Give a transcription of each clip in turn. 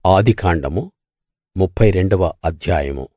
ఆదికాండము ముప్ఫై రెండవ అధ్యాయము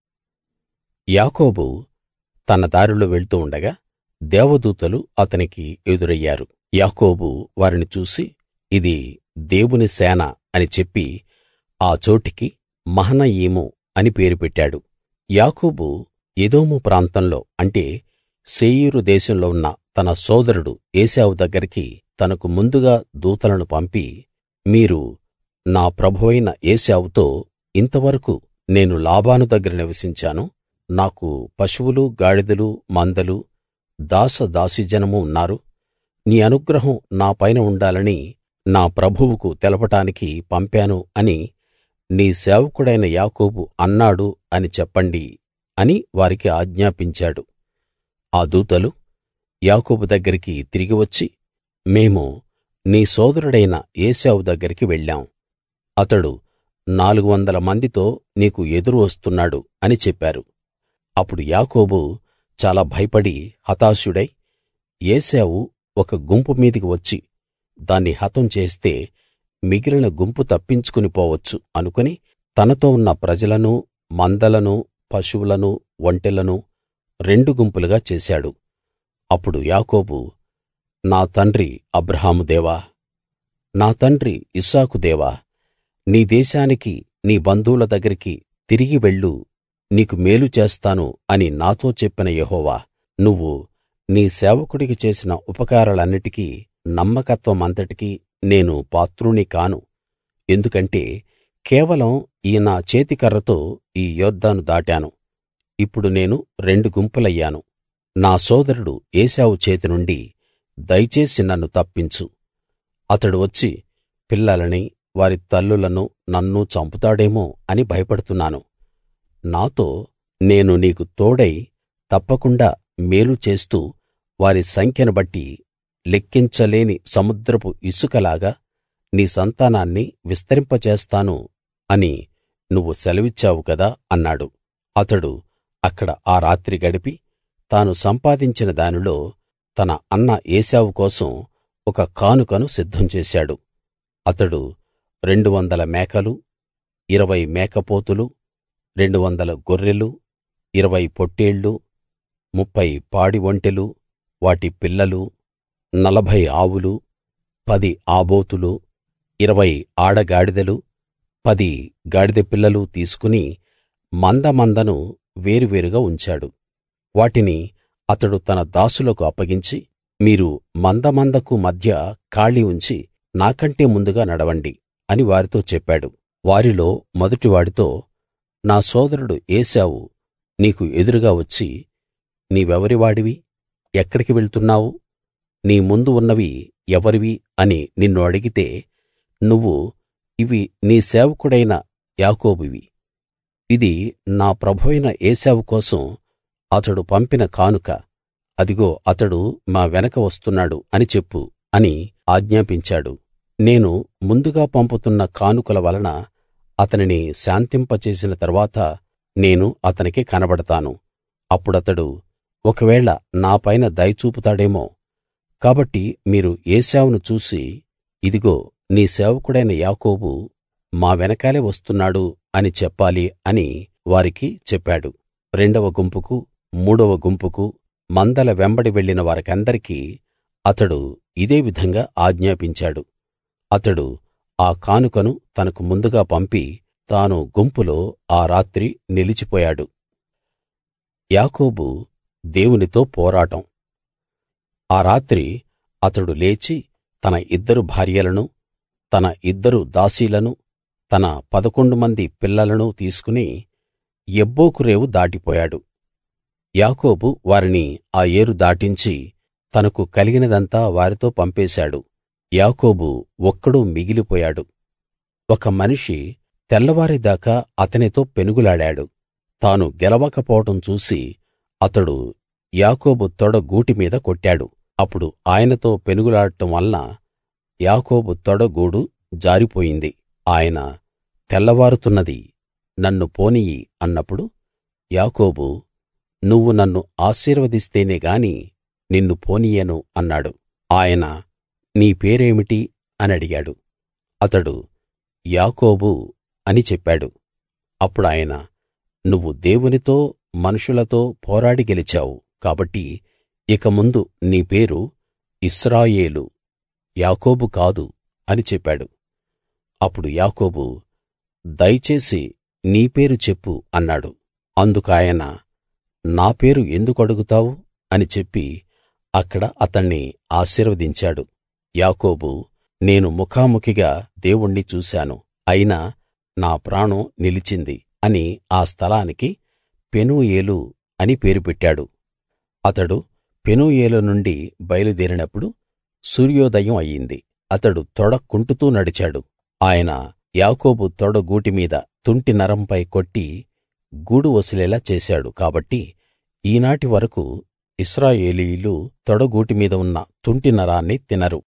యాకోబు తన దారిలో వెళ్తూ ఉండగా దేవదూతలు అతనికి ఎదురయ్యారు యాకోబు వారిని చూసి ఇది దేవుని సేన అని చెప్పి ఆ చోటికి మహనయీము అని పేరు పెట్టాడు యాకోబు ఎదోము ప్రాంతంలో అంటే శేయీరు దేశంలో ఉన్న తన సోదరుడు ఏశావు దగ్గరికి తనకు ముందుగా దూతలను పంపి మీరు నా ప్రభువైన ఏశావుతో ఇంతవరకూ నేను లాబాను దగ్గర నివసించాను నాకు పశువులు గాడిదలు మందలు దాస దాసీజనము ఉన్నారు నీ అనుగ్రహం నా పైన ఉండాలని నా ప్రభువుకు తెలపడానికి పంపాను అని నీ సేవకుడైన యాకోబు అన్నాడు అని చెప్పండి అని వారికి ఆజ్ఞాపించాడు ఆ దూతలు యాకోబు దగ్గరికి తిరిగి వచ్చి మేము నీ సోదరుడైన ఏశావు దగ్గరికి వెళ్ళాం అతడు నాలుగు వందల మందితో నీకు ఎదురు వస్తున్నాడు అని చెప్పారు అప్పుడు యాకోబు చాలా భయపడి హతాశుడై ఏశావు ఒక గుంపు మీదికి వచ్చి దాన్ని హతం చేస్తే మిగిలిన గుంపు తప్పించుకుని పోవచ్చు అనుకుని తనతో ఉన్న ప్రజలనూ మందలనూ పశువులనూ ఒంటెలనూ రెండు గుంపులుగా చేశాడు అప్పుడు యాకోబు నా తండ్రి అబ్రాహాము దేవా నా తండ్రి ఇస్సాకు దేవా నీ దేశానికి నీ బంధువుల దగ్గరికి తిరిగి వెళ్ళు నీకు మేలు చేస్తాను అని నాతో చెప్పిన యెహోవా నువ్వు నీ సేవకుడికి చేసిన ఉపకారాలన్నిటికీ నమ్మకత్వమంతటికీ నేను పాత్రుణ్ణి కాను ఎందుకంటే కేవలం ఈ నా చేతికర్రతో ఈ యొర్దాను దాటాను ఇప్పుడు నేను రెండు గుంపులయ్యాను నా సోదరుడు ఏశావు చేతి నుండి దయచేసి నన్ను తప్పించు అతడు వచ్చి పిల్లలని వారి తల్లులను నన్ను చంపుతాడేమో అని భయపడుతున్నాను నాతో నేను నీకు తోడై తప్పకుండా మేలు చేస్తూ వారి సంఖ్యను బట్టి లెక్కించలేని సముద్రపు ఇసుకలాగా నీ సంతానాన్ని విస్తరింపచేస్తాను అని నువ్వు సెలవిచ్చావు కదా అన్నాడు అతడు అక్కడ ఆ రాత్రి గడిపి తాను సంపాదించిన దానిలో తన అన్న ఏశావు కోసం ఒక కానుకను సిద్ధం చేశాడు అతడు రెండు వందల మేకలు ఇరవై మేకపోతులు రెండు వందల గొర్రెలు ఇరవై పొట్టేళ్లు ముప్ఫై పాడి ఒంటెలు వాటి పిల్లలు నలభై ఆవులు పది ఆబోతులు ఇరవై ఆడగాడిదలు పది గాడిద పిల్లలు తీసుకుని మంద మందను వేరువేరుగా ఉంచాడు వాటిని అతడు తన దాసులకు అప్పగించి మీరు మంద మందకు మధ్య ఖాళీ ఉంచి నాకంటే ముందుగా నడవండి అని వారితో చెప్పాడు వారిలో మొదటివాడితో నా సోదరుడు ఏశావు నీకు ఎదురుగా వచ్చి నీవెవరి వాడివి ఎక్కడికి వెళ్తున్నావు నీ ముందు ఉన్నవి ఎవరివి అని నిన్ను అడిగితే నువ్వు ఇవి నీ సేవకుడైన యాకోబువి ఇది నా ప్రభువైన ఏశావు కోసం అతడు పంపిన కానుక అదిగో అతడు మా వెనక వస్తున్నాడు అని చెప్పు అని ఆజ్ఞాపించాడు నేను ముందుగా పంపుతున్న కానుకల వలన అతనిని శాంతింపచేసిన తరువాత నేను అతనికి కనబడతాను అప్పుడతడు ఒకవేళ నాపైన దయ చూపుతాడేమో కాబట్టి మీరు ఏశావును చూసి ఇదిగో నీ సేవకుడైన యాకోబు మా వెనకాలే వస్తున్నాడు అని చెప్పాలి అని వారికి చెప్పాడు రెండవ గుంపుకు మూడవ గుంపుకు మందల వెంబడి వెళ్ళిన వారికందరికీ అతడు ఇదే విధంగా ఆజ్ఞాపించాడు అతడు ఆ కానుకను తనకు ముందుగా పంపి తాను గుంపులో ఆ రాత్రి నిలిచిపోయాడు యాకోబు దేవునితో పోరాటం ఆ రాత్రి అతడు లేచి తన ఇద్దరు భార్యలను తన ఇద్దరు దాసీలను తన పదకొండు మంది పిల్లలను తీసుకుని యబ్బోకు రేవు దాటిపోయాడు యాకోబు వారిని ఆ ఏరు దాటించి తనకు కలిగినదంతా వారితో పంపేశాడు యాకోబు ఒక్కడు మిగిలిపోయాడు ఒక మనిషి తెల్లవారేదాకా అతనితో పెనుగులాడాడు తాను గెలవకపోవడం చూసి అతడు యాకోబు తొడ గూటి మీద కొట్టాడు అప్పుడు ఆయనతో పెనుగులాడటం వలన యాకోబు తొడ గూడు జారిపోయింది ఆయన తెల్లవారుతున్నది నన్ను పోనియ్యి అన్నప్పుడు యాకోబు నువ్వు నన్ను ఆశీర్వదిస్తేనే గాని నిన్ను పోనియ్యను అన్నాడు ఆయన నీ పేరేమిటి అని అడిగాడు అతడు యాకోబు అని చెప్పాడు అప్పుడాయన నువ్వు దేవునితో మనుషులతో పోరాడి గెలిచావు కాబట్టి ఇక ముందు నీ పేరు ఇశ్రాయేలు యాకోబు కాదు అని చెప్పాడు అప్పుడు యాకోబు దయచేసి నీ పేరు చెప్పు అన్నాడు అందుకాయన నా పేరు ఎందుకడుగుతావు అని చెప్పి అక్కడ అతణ్ణి ఆశీర్వదించాడు యాకోబు నేను ముఖాముఖిగా దేవుణ్ణి చూశాను అయినా నా ప్రాణం నిలిచింది అని ఆ స్థలానికి పెనూయేలు అని పేరు పెట్టాడు అతడు పెనూయేలు నుండి బయలుదేరినప్పుడు సూర్యోదయం అయింది అతడు తొడ కుంటుతూ నడిచాడు ఆయన యాకోబు తొడ గూటి మీద తుంటి నరంపై కొట్టి గూడు వసిలేలా చేశాడు కాబట్టి ఈనాటి వరకూ ఇశ్రాయేలీయులు తొడగూటి మీద ఉన్న తుంటి నరాన్ని తినరు